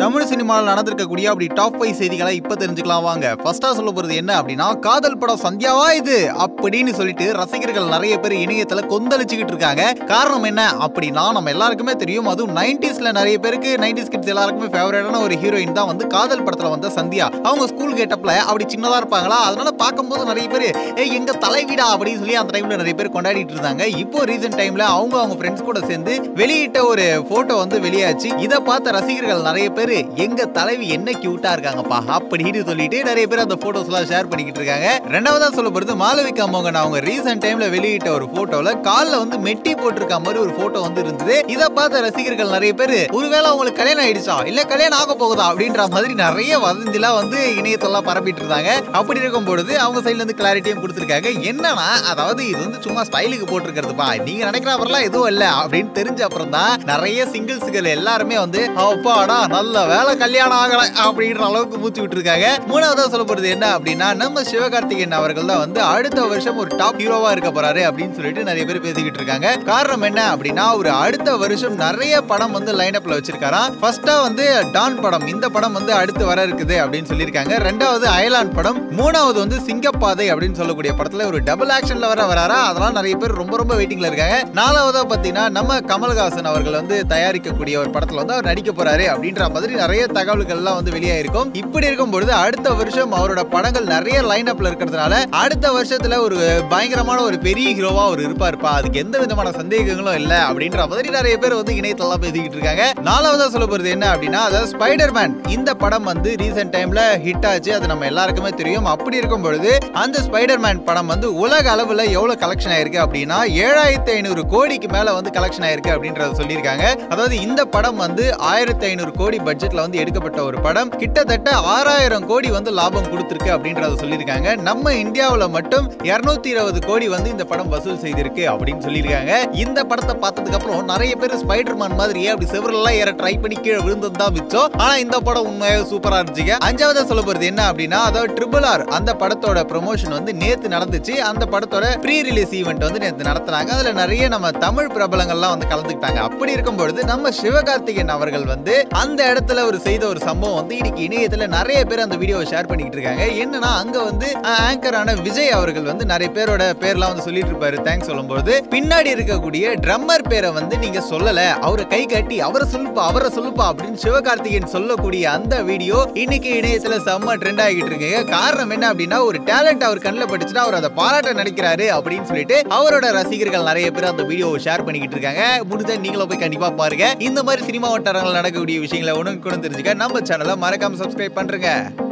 தமிழ் சினிமாவில் நடந்திருக்கக்கூடிய அப்படி top five செய்திகளை இப்ப தெரிஞ்சுக்கலாம் வாங்க ஃபர்ஸ்டா சொல்ல போறது என்ன அப்படின்னா காதல் படம் சந்தியாவா இது அப்படின்னு சொல்லிட்டு ரசிகர்கள் நிறைய பேர் இணையத்துல கொந்தளிச்சுக்கிட்டு இருக்காங்க காரணம் என்ன அப்படின்னா நம்ம எல்லாருக்குமே தெரியும் அதுவும் நைன்டிஸ்ல நிறைய பேருக்கு நைன்டிஸ் கிட்ஸ் எல்லாருக்குமே ஃபேவரட்டான ஒரு ஹீரோயின் தான் வந்து காதல் படத்துல வந்த சந்தியா அவங்க ஸ்கூல் கேட்டப்ல அப்படி சின்னதா இருப்பாங்களா அதனால பார்க்கும்போது நிறைய பேர் ஏய் எங்க தலைவிடா அப்படின்னு சொல்லி அந்த டைம்ல நிறைய பேர் கொண்டாடிட்டு இருந்தாங்க இப்போ ரீசெண்ட் டைம்ல அவங்க அவங்க ஃப்ரெண்ட்ஸ் கூட சேர்ந்து வெளியிட்ட ஒரு போட்டோ வந்து வெளியாச்சு இதை பார்த்த ரசிகர்கள் நிறைய பேர் எங்க தலைவி என்ன கியூட்டா இருக்காங்கப்பா அப்படின்னு சொல்லிட்டு நிறைய பேர் அந்த போட்டோஸ் எல்லாம் ஷேர் பண்ணிக்கிட்டு இருக்காங்க ரெண்டாவதா சொல்ல போறது மாளவிகா மோகன் அவங்க ரீசெண்ட் டைம்ல வெளியிட்ட ஒரு போட்டோல கால்ல வந்து மெட்டி போட்டிருக்க மாதிரி ஒரு போட்டோ வந்து இருந்தது இதை பார்த்த ரசிகர்கள் நிறைய பேர் ஒருவேளை அவங்களுக்கு கல்யாணம் ஆயிடுச்சா இல்ல கல்யாணம் ஆக போகுதா அப்படின்ற மாதிரி நிறைய வதந்திலாம் வந்து இணையத்தெல்லாம் பரப்பிட்டு இருந்தாங்க அப்படி இருக்கும் பொழுது அவங்க சைட்ல இருந்து கிளாரிட்டியும் கொடுத்துருக்காங்க என்னன்னா அதாவது இது வந்து சும்மா ஸ்டைலுக்கு போட்டிருக்கிறதுப்பா நீங்க நினைக்கிறவரெல்லாம் எதுவும் இல்ல அப்படின்னு தெரிஞ்ச அப்புறம் தான் நிறைய சிங்கிள்ஸ்கள் எல்லாருமே வந்து அப்பாடா நல்ல வேலை கல்யாணம் ஆகல அப்படின்ற அளவுக்கு மூச்சு விட்டு இருக்காங்க மூணாவதா சொல்ல போறது என்ன அப்படின்னா நம்ம சிவகார்த்திகேயன் அவர்கள் தான் வந்து அடுத்த வருஷம் ஒரு டாப் ஹீரோவா இருக்க போறாரு அப்படின்னு சொல்லிட்டு நிறைய பேர் பேசிக்கிட்டு இருக்காங்க காரணம் என்ன அப்படின்னா ஒரு அடுத்த வருஷம் நிறைய படம் வந்து லைன் அப்ல வச்சிருக்காராம் ஃபர்ஸ்டா வந்து டான் படம் இந்த படம் வந்து அடுத்து வர இருக்குது அப்படின்னு சொல்லியிருக்காங்க ரெண்டாவது அயலான் படம் மூணாவது வந்து சிங்கப்பாதை அப்படின்னு சொல்லக்கூடிய படத்துல ஒரு டபுள் ஆக்ஷன்ல வர வராரா அதெல்லாம் நிறைய பேர் ரொம்ப ரொம்ப வெயிட்டிங்ல இருக்காங்க நாலாவதா பாத்தீங்கன்னா நம்ம கமல்ஹாசன் அவர்கள் வந்து தயாரிக்கக்கூடிய ஒரு படத்துல வந்து அவர் நடிக்க போறாரு அப்படின்ற மாதிரி நிறைய தகவல்கள் எல்லாம் வந்து வெளியாயிருக்கும் இப்படி இருக்கும் பொழுது அடுத்த வருஷம் அவரோட படங்கள் நிறைய லைன் அப்ல இருக்கிறதுனால அடுத்த வருஷத்துல ஒரு பயங்கரமான ஒரு பெரிய ஹீரோவா அவர் இருப்பாருப்பா அதுக்கு எந்த விதமான சந்தேகங்களும் இல்ல அப்படின்ற மாதிரி நிறைய பேர் வந்து இணையத்தெல்லாம் பேசிக்கிட்டு இருக்காங்க நாலாவதா சொல்ல போறது என்ன அப்படின்னா அதாவது ஸ்பைடர் மேன் இந்த படம் வந்து ரீசெண்ட் டைம்ல ஹிட் ஆச்சு அது நம்ம எல்லாருக்குமே தெரியும் அப்படி இருக்கும் பொழுது அந்த ஸ்பைடர் மேன் படம் வந்து உலக அளவுல எவ்வளவு கலெக்ஷன் ஆயிருக்கு அப்படின்னா ஏழாயிரத்தி ஐநூறு கோடிக்கு மேல வந்து கலெக்ஷன் ஆயிருக்கு அப்படின்றத சொல்லியிருக்காங்க அதாவது இந்த படம் வந்து ஆயிரத்தி ஐநூறு கோடி பட்ஜெட்ல வந்து எடுக்கப்பட்ட ஒரு படம் கிட்டத்தட்ட ஆறாயிரம் கோடி வந்து லாபம் கொடுத்திருக்கு அப்படின்றத சொல்லியிருக்காங்க நம்ம இந்தியாவுல மட்டும் இருநூத்தி இருபது கோடி வந்து இந்த படம் வசூல் செய்திருக்கு அப்படின்னு சொல்லியிருக்காங்க இந்த படத்தை பார்த்ததுக்கு அப்புறம் நிறைய பேர் ஸ்பைடர் மேன் மாதிரியே அப்படி செவரெல்லாம் ஏற ட்ரை பண்ணி கீழே விழுந்தது தான் மிச்சம் ஆனா இந்த படம் உண்மையாக சூப்பரா இருந்துச்சுங்க அஞ்சாவதா சொல்ல போறது என்ன அப்படின்னா அதாவது ட்ரிபிள் ஆர் அந்த படத்தோட ப்ரொமோஷன் வந்து நேத்து நடந்துச்சு அந்த படத்தோட ப்ரீ ரிலீஸ் ஈவெண்ட் வந்து நேத்து நடத்துனாங்க அதுல நிறைய நம்ம தமிழ் பிரபலங்கள்லாம் வந்து கலந்துக்கிட்டாங்க அப்படி இருக்கும் பொழுது நம்ம சிவகார்த்திகேயன் அவர்கள் வந்து அந்த இடத்துல ஒரு செய்த ஒரு சம்பவம் வந்து இன்னைக்கு இணையத்துல நிறைய பேர் அந்த வீடியோவை ஷேர் பண்ணிக்கிட்டு இருக்காங்க என்னன்னா அங்க வந்து ஆங்கரான விஜய் அவர்கள் வந்து நிறைய பேரோட பேர்லாம் வந்து சொல்லிட்டு இருப்பாரு தேங்க்ஸ் சொல்லும்போது பின்னாடி இருக்கக்கூடிய ட்ரம்மர் பேரை வந்து நீங்க சொல்லல அவரை கை கட்டி அவரை சொல்லுப்பா அவரை சொல்லுப்பா அப்படின்னு சிவகார்த்திகேயன் சொல்லக்கூடிய அந்த வீடியோ இன்னைக்கு இணையத்துல செம்ம ட்ரெண்ட் ஆகிட்டு இருக்கு காரணம் என்ன அப்படின்னா ஒரு டேலண்ட் அவர் கண்ணில் பட்டுச்சுன்னா அவர் அதை பாராட்ட நடிக்கிறாரு அப்படின்னு சொல்லிட்டு அவரோட ரசிகர்கள் நிறைய பேர் அந்த வீடியோவை ஷேர் பண்ணிக்கிட்டு இருக்காங்க முடிஞ்சா நீங்களும் போய் கண்டிப்பா பாருங்க இந்த மாதிரி சினிமா வட்டாரங்கள் நடக்கக்கூடிய விஷயங்களை உடனுக்குடன் தெரிஞ்சுக்க நம்ம சேனலை மறக்காம சப்ஸ்கிரைப் பண்றேங்க